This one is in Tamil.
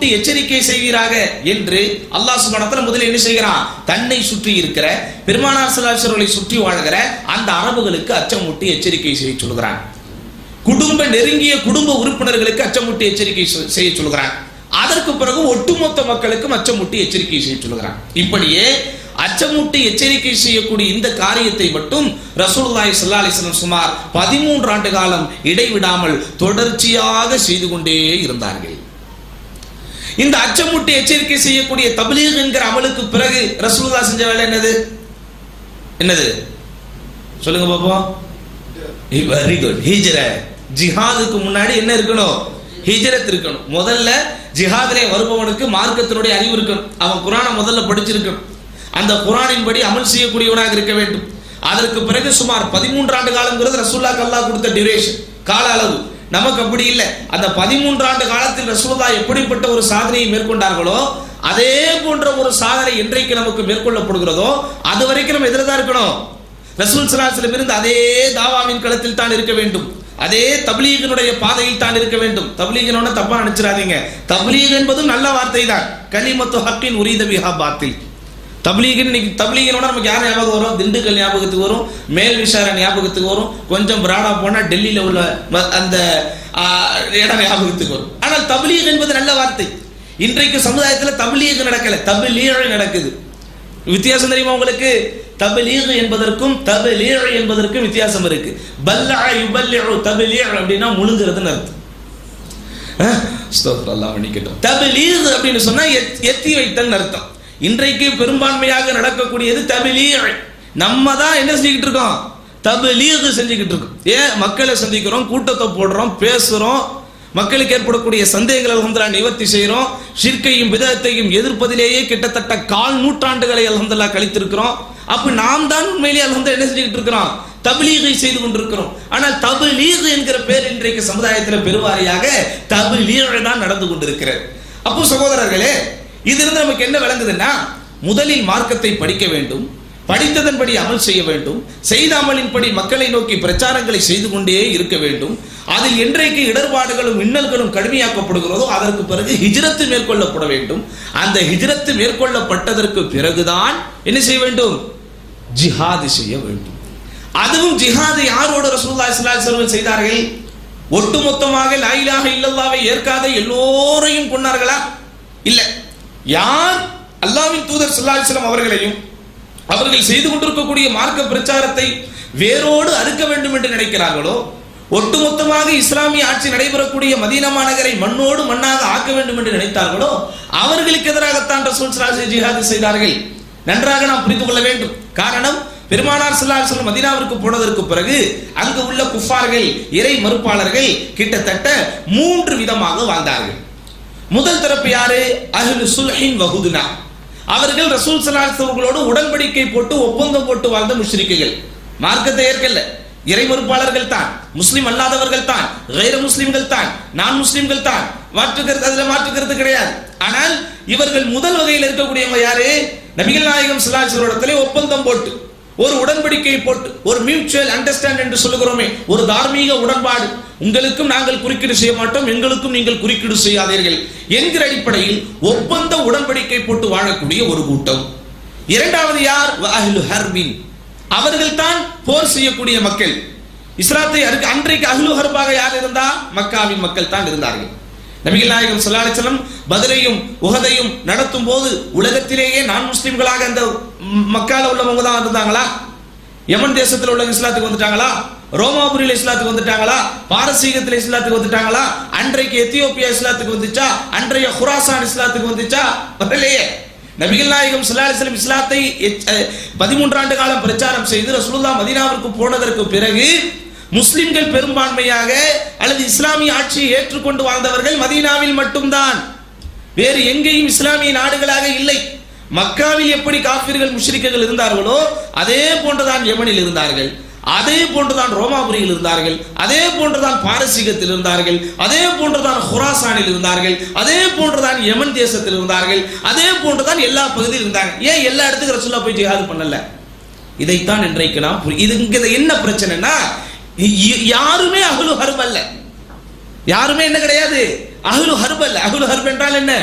அச்சமூட்டி எச்சரிக்கை செய்வீராக என்று அல்லாஹ் சுப்ஹானஹு முதலில் என்ன செய்கிறான் தன்னை சுற்றி இருக்கிற பெருமானார் சலாசர்களை சுற்றி வாழ்கிற அந்த அரபுகளுக்கு அச்சமூட்டி எச்சரிக்கை செய்ய சொல்கிறான் குடும்ப நெருங்கிய குடும்ப உறுப்பினர்களுக்கு அச்சமூட்டி எச்சரிக்கை சொ- செய்ய சொல்கிறான் அதற்கு பிறகு ஒட்டுமொத்த மக்களுக்கும் அச்சமூட்டி எச்சரிக்கை செய்ய சொல்கிறான் இப்படியே அச்சமூட்டி எச்சரிக்கை செய்யக்கூடிய இந்த காரியத்தை மட்டும் ரசூலுல்லாஹி ஸல்லல்லாஹு அலைஹி வஸல்லம் சுமார் பதிமூன்று ஆண்டு காலம் இடைவிடாமல் தொடர்ச்சியாக செய்து கொண்டே இருந்தார்கள் இந்த அச்சமூட்டி எச்சரிக்கை செய்யக்கூடிய தப்லீக் என்கிற அமலுக்கு பிறகு ரசூலுல்லாஹ் செஞ்ச வேலை என்னது என்னது சொல்லுங்க பாப்போம் வெரி குட் ஹிஜ்ர ஜிஹாதுக்கு முன்னாடி என்ன இருக்கணும் ஹிஜ்ரத் இருக்கணும் முதல்ல ஜிஹாதிலே வருபவனுக்கு மார்க்கத்தினுடைய அறிவு இருக்கணும் அவன் குரானை முதல்ல படிச்சிருக்கணும் அந்த குரானின்படி அமல் செய்யக்கூடியவனாக இருக்க வேண்டும் அதற்கு பிறகு சுமார் பதிமூன்று ஆண்டு காலங்கிறது ரசூல்லா கல்லா கொடுத்த டியூரேஷன் கால அளவு நமக்கு அப்படி இல்லை அந்த பதிமூன்று ஆண்டு காலத்தில் ரசூல்லா எப்படிப்பட்ட ஒரு சாதனையை மேற்கொண்டார்களோ அதே போன்ற ஒரு சாதனை என்றைக்கு நமக்கு மேற்கொள்ளப்படுகிறதோ அது வரைக்கும் நம்ம எதிர தான் இருக்கணும் ரசூல் சலாஹிலும் இருந்து அதே தாவாவின் களத்தில் தான் இருக்க வேண்டும் அதே தப்லீகனுடைய பாதையில் தான் இருக்க வேண்டும் தப்லீகனோட தப்பா நினைச்சிடாதீங்க தப்லீக் என்பதும் நல்ல வார்த்தை தான் கலிமத்து ஹக்கின் உரீத பிஹா பாத்தில் தப்லீகன் இன்னைக்கு தப்லீகனோட நமக்கு யார் ஞாபகம் வரும் திண்டுக்கல் ஞாபகத்துக்கு வரும் மேல் விசார ஞாபகத்துக்கு வரும் கொஞ்சம் பிராடா போனா டெல்லியில உள்ள ம- அந்த ஆ, இடம் ஞாபகத்துக்கு வரும் ஆனால் தப்லீக் என்பது நல்ல வார்த்தை இன்றைக்கு சமுதாயத்தில் தப்லீக் நடக்கல தபிலீழ் நடக்குது வித்தியாசம் தெரியுமா உங்களுக்கு தபிலீக் என்பதற்கும் தபிலீழ் என்பதற்கும் வித்தியாசம் இருக்கு பல்லா யுபல்லிஉ தபிலீழ் அப்படின்னா முழுங்குறதுன்னு அர்த்தம் அஹ், அஸ்தக்ஃபிருல்லாஹ் மன்னிக்கட்டும் தபிலீக் அப்படின்னு சொன்னா எத்- எத்தி வைத்தல் அர்த்தம் இன்றைக்கு பெரும்பான்மையாக நடக்கக்கூடியது தபிலீழ் நம்ம தான் என்ன செஞ்சுக்கிட்டு இருக்கோம் தபிலீக் செஞ்சுக்கிட்டு இருக்கோம் ஏன் மக்களை சந்திக்கிறோம் கூட்டத்தை போடுறோம் பேசுறோம் மக்களுக்கு ஏற்படக்கூடிய சந்தேகங்கள் அல்ஹம்துலில்லாஹ் நிவர்த்தி செய்கிறோம் ஷிர்கையும் விதத்தையும் எதிர்ப்பதிலேயே கிட்டத்தட்ட கால் நூற்றாண்டுகளை அல்ஹம்துலில்லாஹ் கழித்திருக்கிறோம் அப்ப நாம் தான் உண்மையிலேயே அல்ஹம்துலில்லாஹ் என்ன செஞ்சுக்கிட்டு இருக்கிறோம் தபிலீகை செய்து கொண்டிருக்கிறோம் ஆனால் தபிலீக் என்கிற பேர் இன்றைக்கு சமுதாயத்தில் பெருவாரியாக தபிலீக் தான் நடந்து கொண்டிருக்கிறது அப்போ சகோதரர்களே இதிலிருந்து நமக்கு என்ன விளங்குதுன்னா முதலில் மார்க்கத்தை படிக்க வேண்டும் படித்ததன்படி அமல் செய்ய வேண்டும் செய்த அமலின்படி மக்களை நோக்கி பிரச்சாரங்களை செய்து கொண்டே இருக்க வேண்டும் அதில் என்றைக்கு இடர்பாடுகளும் இன்னல்களும் கடுமையாக்கப்படுகிறதோ அதற்கு பிறகு ஹிஜ்ரத்து மேற்கொள்ளப்பட வேண்டும் அந்த ஹிஜ்ரத்து மேற்கொள்ளப்பட்டதற்கு பிறகுதான் என்ன செய்ய வேண்டும் ஜிஹாது செய்ய வேண்டும் அதுவும் ஜிஹாது யாரோடு ரசூலுல்லாஹி ஸல்லல்லாஹு அலைஹி வஸல்லம் செய்தார்கள் ஒட்டுமொத்தமாக லா இலாஹ இல்லல்லாஹ்வை ஏற்காத எல்லோரையும் கொன்னார்களா இல்ல யார் அல்லாஹ்வின் தூதர் ஸல்லல்லாஹு அலைஹி வஸல்லம் அவர்களையும் அவர்கள் செய்து கொண்டிருக்கக்கூடிய மார்க்க பிரச்சாரத்தை வேரோடு அறுக்க வேண்டும் என்று நினைக்கிறார்களோ ஒட்டுமொத்தமாக இஸ்லாமிய ஆட்சி நடைபெறக்கூடிய மதீனா மாநகரை மண்ணோடு மண்ணாக ஆக்க வேண்டும் என்று நினைத்தார்களோ அவர்களுக்கு எதிராகத்தான் ரசூல் ஸல்லல்லாஹு அலைஹி வஸல்லம் ஜிஹாது செய்தார்கள் நன்றாக நாம் புரிந்து கொள்ள வேண்டும் காரணம் பெருமானார் ஸல்லல்லாஹு அலைஹி வஸல்லம் மதீனாவிற்கு போனதற்கு பிறகு அங்கு உள்ள குஃபார்கள் இறை மறுப்பாளர்கள் கிட்டத்தட்ட மூன்று விதமாக வாழ்ந்தார்கள் முதல் தரப்பு யாரு அஹ்லு சுல்ஹின் வஹுதுனா அவர்கள் ரசூல் ஸல்லல்லாஹு அலைஹி அவர்களோடு உடன்படிக்கை போட்டு ஒப்பந்தம் போட்டு வாழ்ந்த முஷ்ரிக்குகள் மார்க்கத்தை ஏற்கல்ல இறை மறுப்பாளர்கள் தான் முஸ்லிம் அல்லாதவர்கள் தான் கைர முஸ்லிம்கள் தான் நான் முஸ்லிம்கள் தான் மாற்றுக்கிறது அதுல மாற்றுக்கிறது கிடையாது ஆனால் இவர்கள் முதல் வகையில் இருக்கக்கூடியவங்க யாரு நபிகள் நாயகம் சிலாசிரோடத்திலே ஒப்பந்தம் போட்டு ஒரு உடன்படிக்கை போட்டு ஒரு மியூச்சுவல் அண்டர்ஸ்டாண்ட் என்று சொல்லுகிறோமே ஒரு தார்மீக உடன்பாடு உங்களுக்கும் நாங்கள் குறுக்கீடு செய்ய மாட்டோம் எங்களுக்கும் நீங்கள் குறுக்கீடு செய்யாதீர்கள் என்கிற அடிப்படையில் ஒப்பந்த உடன்படிக்கை போட்டு வாழக்கூடிய ஒரு கூட்டம் இரண்டாவது யார் அஹ்லு ஹர்பின் அவர்கள் தான் போர் செய்யக்கூடிய மக்கள் இஸ்லாத்தை அருக்கு- அன்றைக்கு அஹ்லு ஹர்பாக யார் இருந்தா மக்காவின் மக்கள் தான் இருந்தார்கள் நபிகள் நாயகம் ஸல்லல்லாஹு அலைஹி வஸல்லம் பத்ரையும் உஹதையும் நடத்தும் போது உலகத்திலேயே நான் முஸ்லிம்களாக அந்த ம், மக்கால உள்ளவங்க தான் இருந்தாங்களா யமன் தேசத்தில் உள்ள இஸ்லாத்துக்கு வந்துட்டாங்களா ரோமாபுரியில் இஸ்லாத்துக்கு வந்துட்டாங்களா பாரசீகத்தில் இஸ்லாத்துக்கு வந்துட்டாங்களா அன்றைக்கு எத்தியோப்பியா இஸ்லாத்துக்கு வந்துச்சா அன்றைய குராசான் இஸ்லாத்துக்கு வந்துச்சா வரலையே நபிகள் நாயகம் ஸல்லல்லாஹு அலைஹி வஸல்லம் இஸ்லாத்தை எச்- அஹ், 13 ஆண்டு காலம் பிரச்சாரம் செய்து ரசூலுல்லாஹ் மதீனாவிற்கு போனதற்கு பிறகு முஸ்லிம்கள் பெரும்பான்மையாக அல்லது இஸ்லாமிய ஆட்சியை ஏற்றுக்கொண்டு வாழ்ந்தவர்கள் மதீனாவில் மட்டும்தான் வேறு எங்கேயும் இஸ்லாமிய நாடுகளாக இல்லை மக்காவில் எப்படி காஃபிர்கள் முஷ்ரிக்குகள் இருந்தார்களோ அதே போன்றுதான் யமனில் இருந்தார்கள் அதே போன்றுதான் ரோமாபுரியில் இருந்தார்கள் அதே போன்றுதான் பாரசீகத்தில் இருந்தார்கள் அதே போன்றுதான் ஹுராசானில் இருந்தார்கள் அதே போன்றுதான் யமன் தேசத்தில் இருந்தார்கள் அதே போன்றுதான் எல்லா பகுதியில் இருந்தாங்க ஏன் எல்லா இடத்துக்கும் ரசூல்லா போய் ஜிஹாது பண்ணல இதைத்தான் இன்றைக்கு நாம் புரி- இது இங்க என்ன பிரச்சனைனா இ- இ- யாருமே அகலு ஹர்ப் அல்ல யாருமே என்ன கிடையாது அகலு ஹர்ப் அல்ல அகலு ஹர்ப் என்றால் என்ன